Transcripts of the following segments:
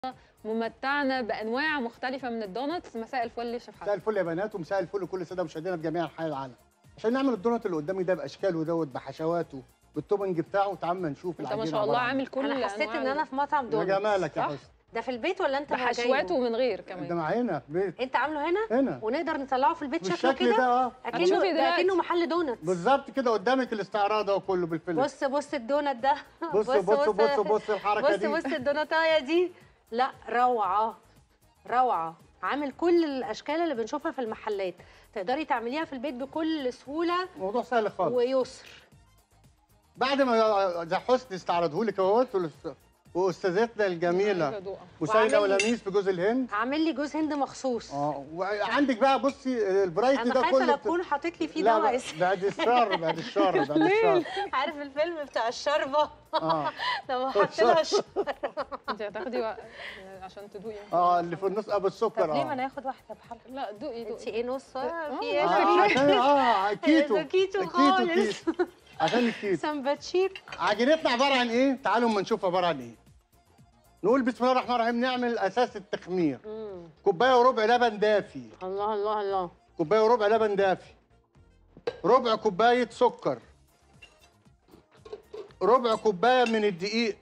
ممتعنا بانواع مختلفه من الدونتس مساء الفل يا شيف مساء حسن الفل يا بنات ومساء الفل لكل الساده مشاهدينا في جميع انحاء العالم عشان نعمل الدونات اللي قدامي ده باشكاله دوت بحشواته بالتوبنج بتاعه تعال نشوف انت العجينه ما شاء الله عبارة عن عامل كل انا حسيت أنواع ان انا في مطعم إيه. دونتس يا جمالك يا صح؟ حسن ده في البيت ولا انت بحشوات ومن غير ده كمان معانا بيت انت عامله هنا هنا ونقدر نطلعه في البيت شكله بالشكل ده كده اه اكنه هتشوفي ده دلوقتي. اكنه محل دونتس بالظبط كده قدامك الاستعراض اهو كله بالفيلم بص بص الدونت ده بص بص بص بص الحركه بص دي بص الدونتايه دي لا روعه روعه عامل كل الاشكال اللي بنشوفها في المحلات تقدري تعمليها في البيت بكل سهوله موضوع سهل خالص ويسر بعد ما زي حسني استعرضه لك اهوت والأست- واستاذتنا الجميله دوقة. وسيده وعامل لي- ولميس في جوز الهند عامل لي جوز هند مخصوص اه وعندك بقى بصي البرايتي انا ده خايفه كله لا تكون حاطط لي فيه لا دواء بقى- بعد الشر بعد الشر بعد الشر عارف الفيلم بتاع الشربه اه لما حط لها الش- انت هتاخدي وقت عشان تدوقي اه اللي في النص ابو السكر طب ليه ما اه ناخد واحده بحالها لا دوقي انت دوقي ايه نص آه، في ايه آه، ده عشان اه كيتو ده كيتو كيتو خالص. كيتو عشان الكيتو سمباتشيك عجينتنا عباره عن ايه؟ تعالوا اما نشوف عباره عن ايه. نقول بسم الله الرحمن الرحيم نعمل اساس التخمير مم. كوبايه وربع لبن دافي الله الله الله كوبايه وربع لبن دافي ربع كوبايه سكر ربع كوبايه من الدقيق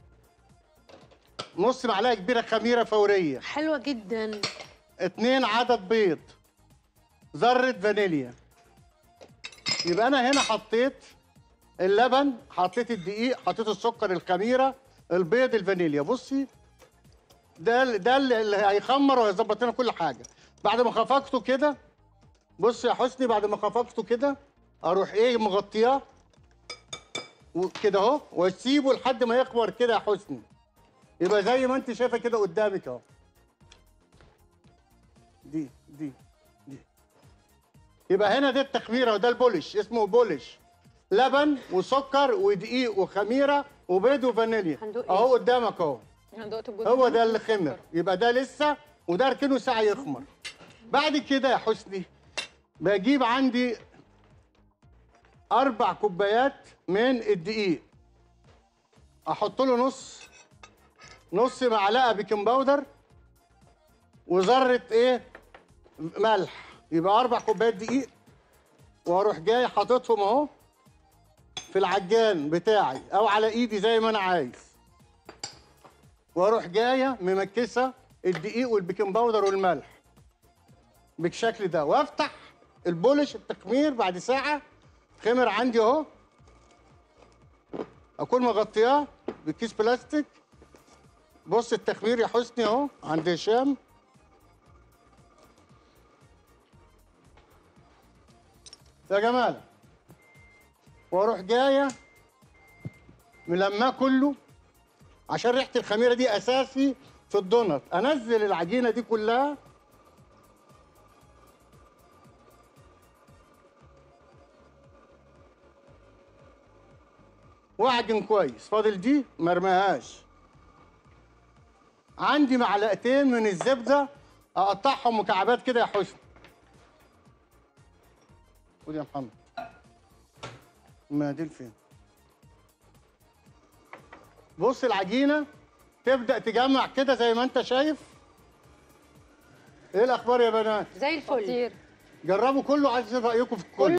نص معلقه كبيره خميره فوريه حلوه جدا اتنين عدد بيض ذرة فانيليا يبقى أنا هنا حطيت اللبن حطيت الدقيق حطيت السكر الخميرة البيض الفانيليا بصي ده ده اللي هيخمر وهيظبط لنا كل حاجة بعد ما خفقته كده بص يا حسني بعد ما خفقته كده أروح إيه مغطياه وكده أهو وأسيبه لحد ما يخمر كده يا حسني يبقى زي ما أنت شايفة كده قدامك أهو دي دي دي يبقى هنا ده التخميره وده البولش اسمه بولش لبن وسكر ودقيق وخميره وبيض وفانيليا هندوق إيه؟ اهو قدامك اهو انا دقت الجوز هو الهند ده اللي والسكر. خمر يبقى ده لسه وده اركنه ساعه يخمر بعد كده يا حسني بجيب عندي اربع كوبايات من الدقيق احط له نص نص معلقه بيكنج باودر وذره ايه ملح يبقى اربع كوبايات دقيق واروح جاي حاططهم اهو في العجان بتاعي او على ايدي زي ما انا عايز واروح جايه ممكسه الدقيق والبيكنج باودر والملح بالشكل ده وافتح البولش التخمير بعد ساعه خمر عندي اهو اكون مغطياه بكيس بلاستيك بص التخمير يا حسني اهو عند هشام يا جمال واروح جايه ملماه كله عشان ريحه الخميره دي اساسي في الدونت انزل العجينه دي كلها واعجن كويس فاضل دي مرميهاش عندي معلقتين من الزبده اقطعهم مكعبات كده يا حسن خد يا محمد المناديل فين بص العجينه تبدا تجمع كده زي ما انت شايف ايه الاخبار يا بنات زي الفل خطير جربوا كله عايز رايكم في الكل